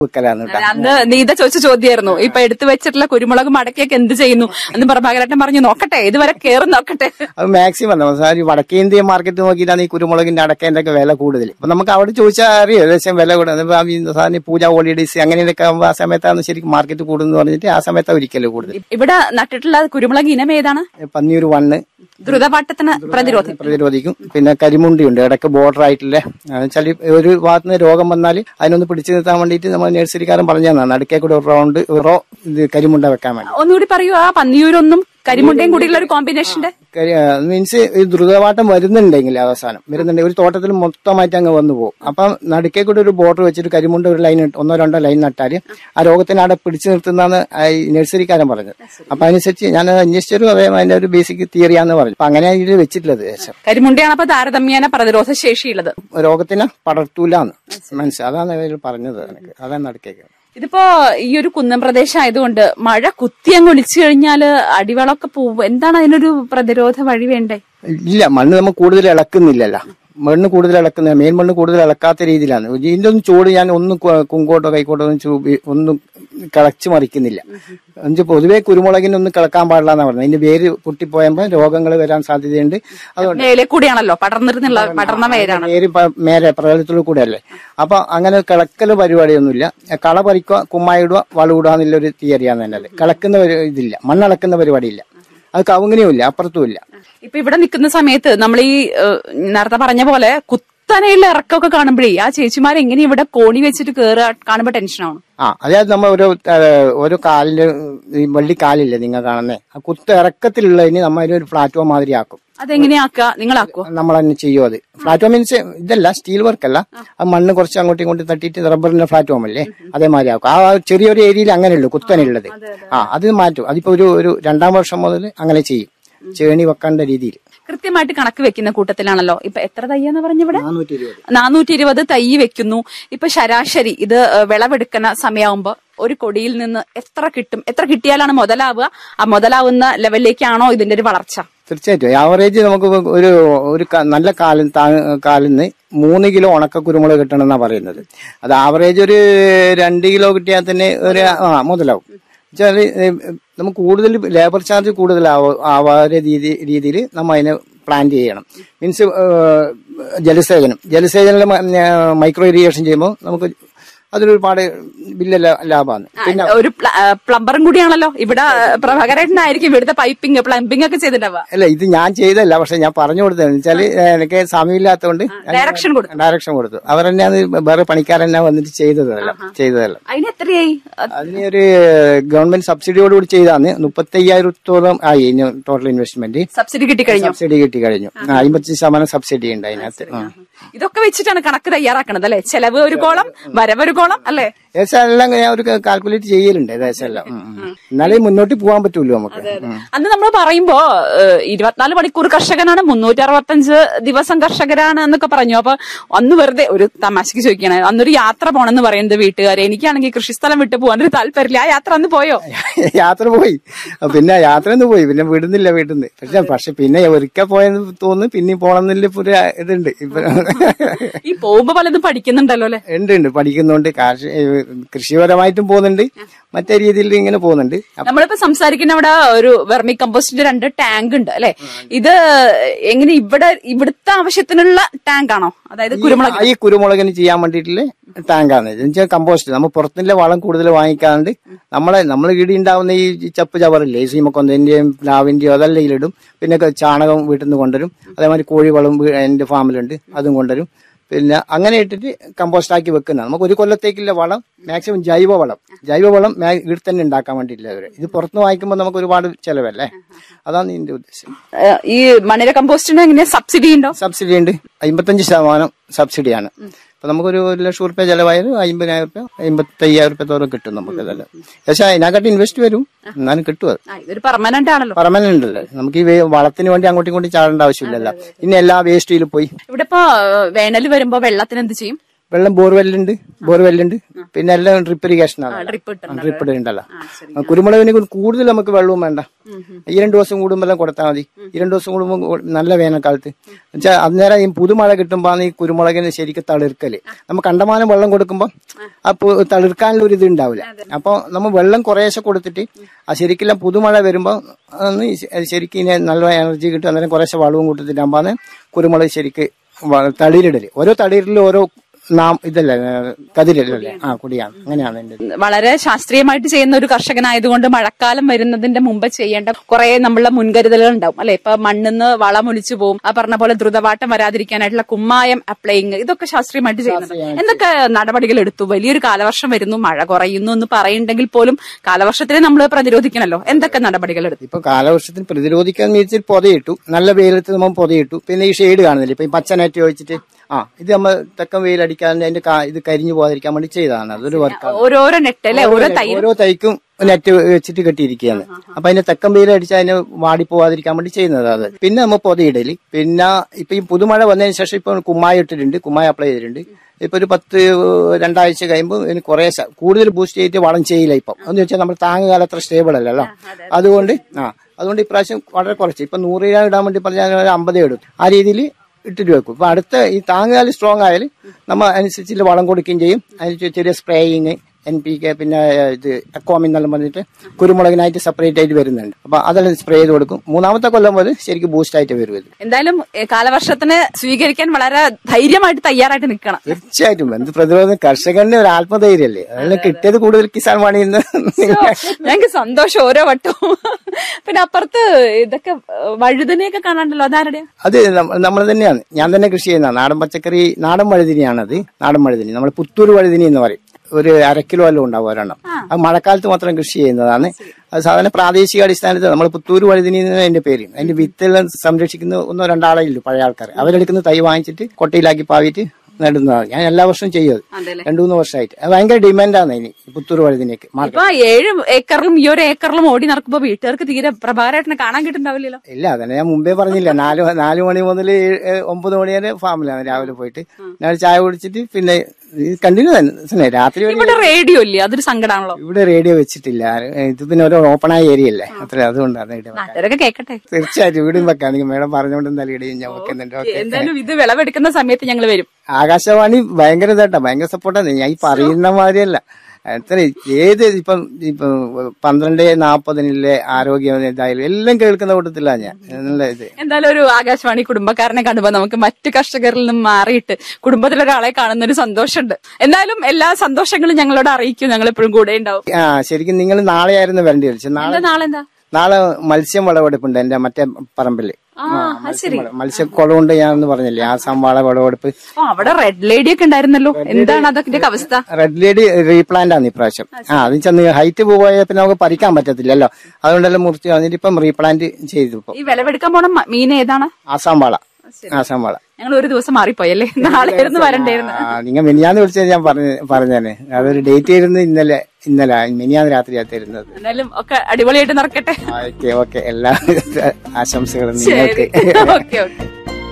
വെക്കലാന്ന് കേട്ടോ അന്ന് നീത ചോദിച്ച ചോദ്യമായിരുന്നു ഇപ്പൊ എടുത്തു വെച്ചിട്ടുള്ള കുരുമുളക് മടക്കിയൊക്കെ എന്ത് ചെയ്യുന്നു എന്ന് പ്രഭാകരേട്ടൻ പറഞ്ഞു നോക്കട്ടെ ഇതുവരെ കേറി നോക്കട്ടെ അത് മാക്സിമം നമ്മൾ വടക്കേ ഇന്ത്യ മാർക്കറ്റ് നോക്കിയിട്ടാണ് ഈ കുരുമുളകിന്റെ അടക്കേന്റെ ഒക്കെ വില കൂടുതൽ അപ്പൊ നമുക്ക് അവിടെ ചോദിച്ചാൽ അറിയാം ഏകദേശം വില കൂടുതൽ സാധാരണ പൂജ ഹോളിഡേസ് അങ്ങനെയൊക്കെ ആകുമ്പോൾ ആ സമയത്താണ് ശരിക്കും മാർക്കറ്റ് കൂടുന്നു പറഞ്ഞിട്ട് ആ സമയത്ത് ഒരിക്കലും കൂടുതൽ ഇവിടെ നട്ടിട്ടുള്ള കുരുമുളക് ഇനം ഏതാണ് പന്നിയൂർ വണ്ണ് ദ്രുതപാട്ടത്തിന് പ്രതിരോധം പ്രതിരോധിക്കും പിന്നെ കരിമുണ്ടിയുണ്ട് ഇടയ്ക്ക് ബോർഡർ ആയിട്ടുള്ള വെച്ചാൽ ഒരു ഭാഗത്ത് നിന്ന് രോഗം വന്നാൽ അതിനൊന്ന് പിടിച്ചു നിർത്താൻ വേണ്ടിയിട്ട് നമ്മൾ നഴ്സറിക്കാരൻ പറഞ്ഞു തന്നാണ് നടുക്കേ കൂടെ ഒരു റൗണ്ട് റോ ഇത് കരിമുണ്ട വെക്കാൻ വേണ്ടി ഒന്നുകൂടി പറയൂ ആ പന്നിയൂരൊന്നും കരിമുണ്ടയും കൂടിയുള്ള ഒരു കോമ്പിനേഷന്റെ മീൻസ് ഈ ദ്രുതവാട്ടം വരുന്നുണ്ടെങ്കിൽ അവസാനം വരുന്നുണ്ടെങ്കിൽ ഒരു തോട്ടത്തിൽ മൊത്തമായിട്ട് അങ്ങ് വന്നു പോകും അപ്പം നടുക്കേ കൂടെ ഒരു ബോർഡർ വെച്ചിട്ട് കരിമുണ്ട ഒരു ലൈൻ ഒന്നോ രണ്ടോ ലൈൻ നട്ടാൽ ആ രോഗത്തിന് അവിടെ പിടിച്ചു നിർത്തുന്നതാണ് ആ ഈ നഴ്സറിക്കാരൻ പറഞ്ഞത് അപ്പൊ അതിനനുസരിച്ച് ഞാൻ അന്വേഷിച്ചൊരു അതേ അതിന്റെ ഒരു ബേസിക് തിയറിയാന്ന് പറഞ്ഞു അപ്പൊ അങ്ങനെയാണ് ഇത് വെച്ചിട്ടുള്ളത് ഏകദേശം കരിമുണ്ടയാണ് അപ്പൊ താരതമ്യേന പ്രതിരോധ ശേഷിയുള്ളത് രോഗത്തിനെ പടർത്തൂലാന്ന് മനസ്സിലായി അതാണ് ഇവര് പറഞ്ഞത് എനിക്ക് അതാണ് നടുക്കേക്ക് ഇതിപ്പോ ഈ ഒരു കുന്നം പ്രദേശം ആയതുകൊണ്ട് മഴ കുത്തി അങ്ങ് ഒലിച്ചു കഴിഞ്ഞാല് അടിവളമൊക്കെ പോവും എന്താണ് അതിനൊരു പ്രതിരോധ വഴി വേണ്ടേ ഇല്ല മണ്ണ് നമ്മൾ കൂടുതൽ ഇളക്കുന്നില്ലല്ലോ മണ്ണ് കൂടുതൽ ഇളക്കുന്ന മെയിൻ മണ്ണ് കൂടുതൽ ഇളക്കാത്ത രീതിയിലാണ് ഇതിന്റെ ഒന്നും ചൂട് ഞാൻ ഒന്നും കു- കുങ്കോട്ടോ കൈക്കോട്ടോ ഒന്നും ചൂപി ഒന്നും കിളച്ച് മറിക്കുന്നില്ല എന്നുവെച്ചാൽ പൊതുവെ കുരുമുളകിനൊന്നും കിളക്കാൻ പാടില്ല എന്നാണ് പറഞ്ഞത് അതിന്റെ വേര് പൊട്ടിപ്പോയപ്പോൾ രോഗങ്ങൾ വരാൻ സാധ്യതയുണ്ട് അതുകൊണ്ട് മേലെ കൂടിയാണല്ലോ പടർന്നിരുന്നുള്ള പടർന്ന വേരാണ് വേര് പ- മേലെ പ്രതലത്തിൽ കൂടെ അല്ലേ അപ്പൊ അങ്ങനെ കിളക്കൽ പരിപാടിയൊന്നുമില്ല കള പറിക്കുക കുമ്മായിടുക വളവിടുക എന്നുള്ളൊരു തിയറിയാണ് തന്നെ കിളക്കുന്ന പരി- ഇതില്ല മണ്ണിളക്കുന്ന പരിപാടിയില്ല അത് കവുങ്ങിനുമില്ല അപ്പുറത്തും ഇല്ല ഇപ്പൊ ഇവിടെ നിൽക്കുന്ന സമയത്ത് നമ്മൾ ഈ ഏഹ്, നേരത്തെ പറഞ്ഞ പോലെ കുത്തനെയുള്ള ഇറക്കമൊക്കെ കാണുമ്പോഴേ ആ ചേച്ചിമാർ എങ്ങനെ ഇവിടെ കോണി വെച്ചിട്ട് കേറുക കാണുമ്പോ ടെൻഷനാണ് ആ അതായത് നമ്മൾ ഓരോ ഏഹ്, ഓരോ കാലില് ഈ വള്ളി കാലില്ലേ നിങ്ങൾ കാണുന്നേ ആ കുത്ത് ഇറക്കത്തിലുള്ളതിന് നമ്മൾ അതിന് ഒരു പ്ലാറ്റ്ഫോം മാതിരി ആക്കും അതെങ്ങനെയാക്കുക നിങ്ങളാക്കുവോ നമ്മൾ തന്നെ ചെയ്യും അത് പ്ലാറ്റ്ഫോം മീൻസ് ഇതല്ല സ്റ്റീൽ വർക്ക് അല്ല ആ മണ്ണ് കുറച്ച് അങ്ങോട്ടും ഇങ്ങോട്ടും തട്ടിയിട്ട് റബ്ബറിന്റെ പ്ലാറ്റ്ഫോം അല്ലേ അതേമാതിരി ആക്കും ആ ചെറിയൊരു ഏരിയയിൽ അങ്ങനെയുള്ളൂ കുത്തനുള്ളത് ആ അത് മാറ്റും അതിപ്പോ ഒരു ഒരു രണ്ടാം വർഷം മുതൽ അങ്ങനെ ചെയ്യും ചേണി വെക്കേണ്ട രീതിയിൽ കൃത്യമായിട്ട് കണക്ക് വെക്കുന്ന കൂട്ടത്തിലാണല്ലോ ഇപ്പൊ എത്ര തയ്യെന്ന് പറഞ്ഞിവിടെ നാനൂറ്റി ഇരുപത് നാനൂറ്റി ഇരുപത് തൈ വെക്കുന്നു ഇപ്പൊ ശരാശരി ഇത് ഏഹ്, വിളവെടുക്കുന്ന സമയമാകുമ്പോ ഒരു കൊടിയിൽ നിന്ന് എത്ര കിട്ടും എത്ര കിട്ടിയാലാണ് മുതലാവുക ആ മുതലാവുന്ന ലെവലിലേക്കാണോ ഇതിന്റെ ഒരു വളർച്ച തീർച്ചയായിട്ടും ആവറേജ് നമുക്ക് ഒരു ഒരു ക- നല്ല കാലിൽ കാലിൽ നിന്ന് മൂന്ന് കിലോ ഉണക്ക കുരുമുളക് കിട്ടണമെന്നാ പറയുന്നത് അത് ആവറേജ് ഒരു രണ്ട് കിലോ കിട്ടിയാൽ തന്നെ ഒരു ആ മുതലാവും വെച്ചാല് നമുക്ക് കൂടുതൽ ലേബർ ചാർജ് കൂടുതൽ ആവാതെ രീതി രീതിയിൽ നമ്മൾ അതിനെ പ്ലാൻ ചെയ്യണം മീൻസ് ജലസേചനം ജലസേചനം മൈക്രോ ഇറിഗേഷൻ ചെയ്യുമ്പോൾ നമുക്ക് അതിലൊരുപാട് ബില്ല് ലാഭമാണ് പിന്നെ ഒരു പ്ല- ഏഹ്, പ്ലംബറും കൂടിയാണല്ലോ ഇവിടെ ഏഹ്, പ്രഭാകരേട്ടനായിരിക്കും ഇവിടുത്തെ പൈപ്പിംഗ് പ്ലംബിംഗ് ഒക്കെ ചെയ്തിട്ടുണ്ടാവുക അല്ല ഇത് ഞാൻ ചെയ്തല്ല പക്ഷെ ഞാൻ പറഞ്ഞു കൊടുത്തത് വെച്ചാല് എനിക്ക് സമയമില്ലാത്തതുകൊണ്ട് ഡയറക്ഷൻ കൊടുക്കും ഡയറക്ഷൻ കൊടുത്തു അവർ തന്നെ അത് വേറെ പണിക്കാരന്നെ വന്നിട്ട് ചെയ്തതല്ല ചെയ്തതല്ല അതിന് എത്രയായി അത് അതിന് ഒരു ഗവൺമെന്റ് സബ്സിഡിയോടുകൂടി ചെയ്താന്ന് മുപ്പത്തി അയ്യായിരത്തോളം ആയി ടോട്ടൽ ഇൻവെസ്റ്റ്മെന്റ് സബ്സിഡി കിട്ടിക്കഴിഞ്ഞു സബ്സിഡി കിട്ടി കഴിഞ്ഞു അമ്പത്തി ശതമാനം സബ്സിഡി ഉണ്ട് അതിനകത്ത് ആ. ഇതൊക്കെ വെച്ചിട്ടാണ് കണക്ക് തയ്യാറാക്കണത് അല്ലെ ചെലവ് ഒരു കോളം വരവ് ഒരു കോളം അല്ലെ ഏകദേശം എല്ലാം ഞാൻ ഒരു കാൽക്കുലേറ്റ് ചെയ്യലുണ്ട് ഏകദേശം എല്ലാം ഉം, ഉം. എന്നാലേ മുന്നോട്ട് പോകാൻ പറ്റുള്ളൂ നമുക്ക് ഉം. അന്ന് നമ്മൾ പറയുമ്പോ ഏഹ്, ഇരുപത്തിനാല് മണിക്കൂർ കർഷകനാണ് മുന്നൂറ്റി അറുപത്തഞ്ച് ദിവസം കർഷകരാണ് എന്നൊക്കെ പറഞ്ഞു അപ്പൊ അന്ന് വെറുതെ ഒരു തമാശക്ക് ചോദിക്കണേ അന്നൊരു യാത്ര പോണെന്ന് പറയുന്നത് വീട്ടുകാരെ എനിക്കാണെങ്കിൽ കൃഷിസ്ഥലം വിട്ടു പോകാൻ ഒരു താല്പര്യമില്ല ആ യാത്ര അന്ന് പോയോ യാത്ര പോയി പിന്നെ യാത്ര ഒന്ന് പോയി പിന്നെ വിടുന്നില്ല വീട്ടിൽ നിന്ന് പക്ഷെ പക്ഷെ പിന്നെ ഒരിക്കൽ പോയെന്ന് തോന്നുന്നു പിന്നെ പോണം എന്നില്ല ഇപ്പൊ ഒരു ഇതുണ്ട് ഇപ്പൊ ഈ പോകുമ്പോ പലതും പഠിക്കുന്നുണ്ടല്ലോ അല്ലെ ഉണ്ട് ഉണ്ട് പഠിക്കുന്നുണ്ട് കാർഷി- ഏ, കൃഷിപരമായിട്ടും പോകുന്നുണ്ട് മറ്റേ രീതിയിൽ ഇങ്ങനെ പോകുന്നുണ്ട് അപ്പൊ നമ്മളിപ്പോ സംസാരിക്കുന്ന അവിടെ ഒരു വെർമി കമ്പോസ്റ്റിന്റെ രണ്ട് ടാങ്ക് ഉണ്ട് അല്ലെ ഇത് എങ്ങനെ ഇവിടെ ഇവിടുത്തെ ആവശ്യത്തിനുള്ള ടാങ്ക് ആണോ അതായത് കുരുമുളക് ഈ കുരുമുളകിന് ചെയ്യാൻ വേണ്ടിയിട്ടുള്ള ടാങ്കാണ് ഇത് വെച്ചാൽ കമ്പോസ്റ്റ് നമ്മൾ പുറത്തിന്റെ വളം കൂടുതൽ വാങ്ങിക്കാണ്ട് നമ്മളെ നമ്മൾ ഈടി ഉണ്ടാവുന്ന ഈ ചപ്പ് ചവറില്ലേ സീമക്കൊന്തന്റെയും പ്ലാവിന്റെയോ അതെല്ലാം ഇതിലിടും പിന്നെ ക- ചാണകം വീട്ടിൽ നിന്ന് കൊണ്ടുവരും അതേമാതിരി കോഴിവളം വീ- എന്റെ ഫാമിലുണ്ട് അതും കൊണ്ടുവരും പിന്നെ അങ്ങനെ ഇട്ടിട്ട് കമ്പോസ്റ്റ് ആക്കി വെക്കുന്ന നമുക്ക് ഒരു കൊല്ലത്തേക്കുള്ള വളം മാക്സിമം ജൈവ വളം ജൈവ വളം മാ- ഇവിടെ തന്നെ ഉണ്ടാക്കാൻ വേണ്ടിയിട്ടില്ല അവര് ഇത് പുറത്തുനിന്ന് വാങ്ങിക്കുമ്പോൾ നമുക്ക് ഒരുപാട് ചെലവല്ലേ അതാണ് ഇതിന്റെ ഉദ്ദേശം ഏഹ്, ഈ മണിര കമ്പോസ്റ്റിന് എങ്ങനെ സബ്സിഡി ഉണ്ടോ സബ്സിഡി ഉണ്ട് അമ്പത്തഞ്ച് ശതമാനം സബ്സിഡിയാണ് അപ്പൊ നമുക്കൊരു ഒരു ലക്ഷം റുപ്യ ചെലവായാലും അമ്പതിനായിരം റുപ്യ അമ്പത്തി അയ്യായിരം റുപ്യ തോറും കിട്ടും നമുക്ക് ഇതെല്ലാം പക്ഷെ അതിനെക്കാട്ടി ഇൻവെസ്റ്റ് വരും എന്നാലും കിട്ടും അത് ആ, ഇതൊരു പെർമനന്റ് ആണല്ലോ പെർമനന്റ് അല്ലേ നമുക്ക് ഈ വേ- വളത്തിന് വേണ്ടി അങ്ങോട്ടും ഇങ്ങോട്ടും ചാടേണ്ട ആവശ്യമില്ലല്ലോ ഇനി എല്ലാ വേസ്റ്റിലും പോയി ഇവിടെ ഇപ്പൊ വേനൽ വരുമ്പോ വെള്ളത്തിന് എന്ത് ചെയ്യും വെള്ളം ബോർവെല്ലുണ്ട് ബോർവെല്ലുണ്ട് പിന്നെ എല്ലാം ഡ്രിപ്പ് ഇറിഗേഷൻ ആണ് ഡ്രിപ്പ് ഇട്ടുണ്ട് ഡ്രിപ്പ് ഉണ്ടല്ലോ കുരുമുളകിന് കൂടുതൽ നമുക്ക് വെള്ളവും വേണ്ട ഈ രണ്ടു ദിവസം കൂടുമ്പോൾ കൊടുത്താൽ മതി ഈ രണ്ടു ദിവസം കൂടുമ്പോൾ നല്ല വേനൽക്കാലത്ത് വെച്ചാൽ അന്നേരം ഈ പുതുമഴ കിട്ടുമ്പോൾ ഈ കുരുമുളകിന് ശരിക്കും തളിർക്കല് നമ്മൾ കണ്ടമാനം വെള്ളം കൊടുക്കുമ്പോൾ ആ പു- തളിർക്കാനുള്ള ഒരു ഇത് ഉണ്ടാവില്ല അപ്പോൾ നമ്മൾ വെള്ളം കുറേശ്ശെ കൊടുത്തിട്ട് ആ ശരിക്കും പുതുമഴ വരുമ്പോൾ അന്ന് ഈ ശ- ശരിക്കും ഇതിന് നല്ല എനർജി കിട്ടും അന്നേരം കുറേശ്ശെ വളവും കൂട്ടത്തിട്ടാകുമ്പോൾ കുരുമുളക് ശരിക്ക് വ- തളിരിടല് ഓരോ തളിരിലും ഓരോ നാം ഇതല്ലേ ഏ, കതിരല്ലേ ആ കുടിയാണ് അങ്ങനെയാണ് എൻ്റെ വളരെ ശാസ്ത്രീയമായിട്ട് ചെയ്യുന്ന ഒരു കർഷകനായതുകൊണ്ട് മഴക്കാലം വരുന്നതിന്റെ മുമ്പ് ചെയ്യേണ്ട കുറെ നമ്മളുടെ മുൻകരുതലുകൾ ഉണ്ടാവും അല്ലെ ഇപ്പൊ മണ്ണിന്ന് വളം ഒലിച്ചു പോകും ആ പറഞ്ഞ പോലെ ദ്രുതവാട്ടം വരാതിരിക്കാനായിട്ടുള്ള കുമ്മായം അപ്ലൈയിങ് ഇതൊക്കെ ശാസ്ത്രീയമായിട്ട് ചെയ്യുന്നുണ്ട് എന്തൊക്കെ നടപടികൾ എടുത്തു വലിയൊരു കാലവർഷം വരുന്നു മഴ കുറയുന്നു എന്ന് പറയുണ്ടെങ്കിൽ പോലും കാലവർഷത്തിനെ നമ്മൾ പ്രതിരോധിക്കണല്ലോ എന്തൊക്കെ നടപടികൾ എടുത്തു ഇപ്പൊ കാലവർഷത്തിന് പ്രതിരോധിക്കാൻ വെച്ചിട്ട് പൊതയിട്ടു നല്ല വെയിലത്ത് നമ്മൾ പൊതയിട്ടു പിന്നെ ഈ ഷെയ്ഡ് കാണുന്നില്ല ഇപ്പൊ ഈ പച്ചനെറ്റ് വെച്ചിട്ട് ആ ഇത് നമ്മൾ തെക്കൻ വെയിലടിക്കാതെ അതിന്റെ കാ- ഇത് കരിഞ്ഞു പോകാതിരിക്കാൻ വേണ്ടി ചെയ്തതാണ് അതൊരു വർക്കാണ് ഓരോരോ നെറ്റ് അല്ലെ ഓരോ തൈ ഓരോ തൈക്കും നെറ്റ് വെച്ചിട്ട് കെട്ടിയിരിക്കുകയാണ് അപ്പൊ അതിന്റെ തെക്കൻ വെയിൽ അടിച്ച് അതിന് വാടി പോവാതിരിക്കാൻ വേണ്ടി ചെയ്യുന്നത് അത് പിന്നെ നമ്മൾ പൊതയിടല് പിന്നെ ഇപ്പൊ ഈ പുതുമഴ വന്നതിന് ശേഷം ഇപ്പൊ കുമ്മായ ഇട്ടിട്ടുണ്ട് കുമ്മായ അപ്ലൈ ചെയ്തിട്ടുണ്ട് ഇപ്പൊ ഒരു പത്ത് രണ്ടാഴ്ച കഴിയുമ്പോൾ ഇതിന് കുറെ സ- കൂടുതൽ ബൂസ്റ്റ് ചെയ്തിട്ട് വളം ചെയ്യില്ല ഇപ്പം എന്ന് വെച്ചാൽ നമ്മൾ താങ്ങുകാലം അത്ര സ്റ്റേബിൾ അല്ലല്ലോ അതുകൊണ്ട് ആ അതുകൊണ്ട് ഇപ്രാവശ്യം വളരെ കുറച്ച് ഇപ്പൊ നൂറ് രൂപ ഇടാൻ വേണ്ടി പറഞ്ഞാൽ ഒരു അമ്പതേ ഇടും ആ രീതിയിൽ ഇട്ടിട്ട് വെക്കും ഇപ്പൊ അടുത്ത ഈ താങ്ങുകാലം സ്ട്രോങ് ആയാൽ നമ്മൾ അനുസരിച്ച് വളം കൊടുക്കുകയും ചെയ്യും അതിന് ചെറിയ സ്പ്രേയിങ് എൻ പി കെ പിന്നെ ഇത് എക്കോമിൻ എന്നെല്ലാം പറഞ്ഞിട്ട് കുരുമുളകിനായിട്ട് സെപ്പറേറ്റ് ആയിട്ട് വരുന്നുണ്ട് അപ്പൊ അതെല്ലാം സ്പ്രേ ചെയ്ത് കൊടുക്കും മൂന്നാമത്തെ കൊല്ലം മുതൽ ശരിക്കും ബൂസ്റ്റ് ആയിട്ട് വരും ഇത് എന്തായാലും ഏ, കാലവർഷത്തിന് സ്വീകരിക്കാൻ വളരെ ധൈര്യമായിട്ട് തയ്യാറായിട്ട് നിൽക്കണം തീർച്ചയായിട്ടും എന്ത് പ്രതിരോധം കർഷകന്റെ ഒരു ആത്മധൈര്യമല്ലേ അതെല്ലാം കിട്ടിയത് കൂടുതൽ കിസാൻ വാണിയിൽ നിന്ന് ഞങ്ങൾക്ക് സന്തോഷം ഓരോ വട്ടവും പിന്നെ അപ്പുറത്ത് ഇതൊക്കെ ഏ, വഴുതനയൊക്കെ കാണാണ്ടല്ലോ അതാരുടെയാ അത് നമ്മൾ തന്നെയാണ് ഞാൻ തന്നെ കൃഷി ചെയ്യുന്ന നാടൻ പച്ചക്കറി നാടൻ വഴുതിനിയാണത് നാടൻ വഴുതിനി നമ്മൾ പുത്തൂർ വഴുതിനി എന്ന് പറയും ഒരു അര കിലോ എല്ലാം ഉണ്ടാവും ഒരെണ്ണം അത് മഴക്കാലത്ത് മാത്രം കൃഷി ചെയ്യുന്നതാണ് അത് സാധാരണ പ്രാദേശിക അടിസ്ഥാനത്തിൽ നമ്മൾ പുത്തൂർ വഴുതിനി എന്ന് അതിന്റെ പേര് അതിന്റെ വിത്തെല്ലാം സംരക്ഷിക്കുന്ന ഒന്നോ രണ്ടാളേ ഉള്ളൂ പഴയ ആൾക്കാർ അവരെടുക്കുന്ന തൈ വാങ്ങിച്ചിട്ട് കൊട്ടയിലാക്കി പാവിയിട്ട് നടുന്നതാണ് ഞാൻ എല്ലാ വർഷവും ചെയ്യും അത് അതെല്ലേ രണ്ടു മൂന്ന് വർഷമായിട്ട് അത് ഭയങ്കര ഡിമാൻഡാണ് ഇനി ഈ പുത്തൂർ വഴുതിനേക്ക് മാർക്കറ്റ് ഇപ്പൊ ഏഴ് ഏക്കറിലും ഈ ഒരു ഏക്കറിലും ഓടി നടക്കുമ്പോ വീട്ടുകാർക്ക് തീരെ പ്രഭാകരേട്ടനെ കാണാൻ കിട്ടുന്നുണ്ടാവില്ലല്ലോ ഇല്ല അതന്നെ ഞാൻ മുമ്പേ പറഞ്ഞില്ല നാല് നാല് മണി മുതൽ ഒമ്പത് മണി വരെ ഫാമിലാണ് രാവിലെ പോയിട്ട് ഞാൻ ചായ കുടിച്ചിട്ട് പിന്നെ കണ്ടിന്യൂ തന്നെ രാത്രി വരെ ഇവിടെ റേഡിയോ ഇല്ലേ അതൊരു സങ്കടമാണല്ലോ ഇവിടെ റേഡിയോ വെച്ചിട്ടില്ല ഇത് പിന്നെ ഒരു ഓപ്പൺ ആയ ഏരിയ അല്ലേ അത്ര അതുകൊണ്ടാണ് ഇവിടെ വെക്കാൻ. നാട്ടുകാരൊക്കെ കേക്കട്ടെ തീർച്ചയായിട്ടും ഇവിടെയും വെക്കാം നിങ്ങൾ മേഡം പറഞ്ഞുകൊണ്ട് എന്തായാലും ഇടയും ഞാൻ വെക്കുന്നുണ്ട് ഓക്കെ എന്തായാലും ഇത് വിളവെടുക്കുന്ന സമയത്ത് ഞങ്ങൾ വരും ആകാശവാണി ഭയങ്കര ഇതാട്ടാ ഭയങ്കര സപ്പോർട്ടാണ് ഞാൻ ഈ പറയുന്ന മാതിരിയല്ല എത്ര ഏത് ഇപ്പം ഇപ്പം പന്ത്രണ്ട് നാപ്പതിനിലെ ആരോഗ്യ ഇതായാലും എല്ലാം കേൾക്കുന്ന കൂട്ടത്തിലാണ് ഞാൻ നല്ല ഇത് എന്തായാലും ഒരു ആകാശവാണി കുടുംബക്കാരനെ കാണുമ്പോൾ നമുക്ക് മറ്റു കർഷകരിൽ നിന്നും മാറിയിട്ട് കുടുംബത്തിലെ ഒരാളെ കാണുന്ന ഒരു സന്തോഷമുണ്ട് എന്തായാലും എല്ലാ സന്തോഷങ്ങളും ഞങ്ങളോട് അറിയിക്കും ഞങ്ങൾ എപ്പോഴും കൂടെ ഉണ്ടാവും ആ ശരിക്കും നിങ്ങൾ നാളെ ആയിരുന്നു വരേണ്ടി വിളിച്ചത് നാളെ എന്താ നാളെ എന്താ നാളെ മത്സ്യം വിളവെടുപ്പുണ്ട് എന്റെ മറ്റേ പറമ്പില് ആ അത് ശരി മത്സ്യക്കുളമുണ്ട് ഞാൻ പറഞ്ഞില്ലേ ആസാം വാള വിളവെടുപ്പ് ഓ അവിടെ റെഡ് ലേഡി ഒക്കെ ഉണ്ടായിരുന്നല്ലോ എന്താണ് അതൊക്കെ അവസ്ഥ റെഡ് ലേഡി റീപ്ലാന്റ് ആണ് ഇപ്രാവശ്യം ആ അത് ചെന്ന് ഹൈറ്റ് പോയാൽ പിന്നെ നമുക്ക് പറിക്കാൻ പറ്റത്തില്ലല്ലോ അതുകൊണ്ടെല്ലാം മുറിച്ച് കളഞ്ഞിട്ട് ഇപ്പം റീപ്ലാന്റ് ചെയ്തു ഇപ്പൊ ഈ വിളവെടുക്കാൻ പോണ മ- മീൻ ഏതാണ് ആസാം വാള ആസാം വാള ഞങ്ങൾ ഒരു ദിവസം മാറിപ്പോയല്ലേ നാളെ ആയിരുന്നു വരണ്ടായിരുന്നു ആ നിങ്ങൾ മിനിയാന്ന് വിളിച്ചത് ഞാൻ പറഞ്ഞു പറഞ്ഞേനെ അതൊരു ഡേറ്റ് ആയിരുന്നു ഇന്നലെ ഇന്നലെ മിനിയാന്ന് രാത്രിയാ തരുന്നത് എന്തായാലും ഒക്കെ അടിപൊളിയായിട്ട് നടക്കട്ടെ ഓക്കെ ഓക്കെ എല്ലാ ആശംസകളും ശരി നിങ്ങൾക്ക് ഓക്കെ ഓക്കെ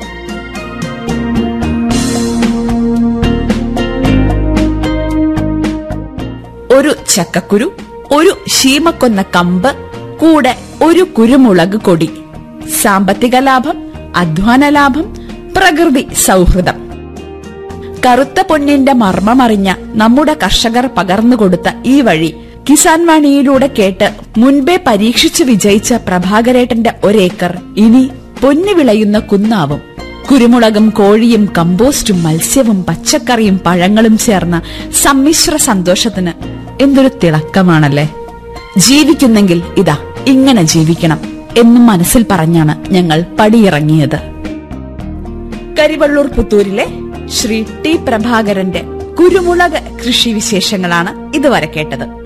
ഒരു ചക്കക്കുരു ഒരു ശീമക്കൊന്ന കമ്പ് കൂടെ ഒരു കുരുമുളക് കൊടി സാമ്പത്തിക ലാഭം അധ്വാന ലാഭം പ്രകൃതി സൗഹൃദം കറുത്ത പൊന്നിന്റെ മർമ്മമറിഞ്ഞ നമ്മുടെ കർഷകർ പകർന്നുകൊടുത്ത ഈ വഴി കിസാൻ വാണിയിലൂടെ കേട്ട് മുൻപേ പരീക്ഷിച്ചു വിജയിച്ച പ്രഭാകരേട്ടന്റെ ഒരേക്കർ ഇനി പൊന്നു വിളയുന്ന കുന്നാവും കുരുമുളകും കോഴിയും കമ്പോസ്റ്റും മത്സ്യവും പച്ചക്കറിയും പഴങ്ങളും ചേർന്ന സമ്മിശ്ര സന്തോഷത്തിന് എന്തൊരു തിളക്കമാണല്ലേ ജീവിക്കുന്നെങ്കിൽ ഇതാ ഇങ്ങനെ ജീവിക്കണം എന്നും മനസ്സിൽ പറഞ്ഞാണ് ഞങ്ങൾ പടിയിറങ്ങിയത് കരിവള്ളൂർ പുത്തൂരിലെ ശ്രീ ടി പ്രഭാകരന്റെ കുരുമുളക് കൃഷി വിശേഷങ്ങളാണ് ഇതുവരെ കേട്ടത്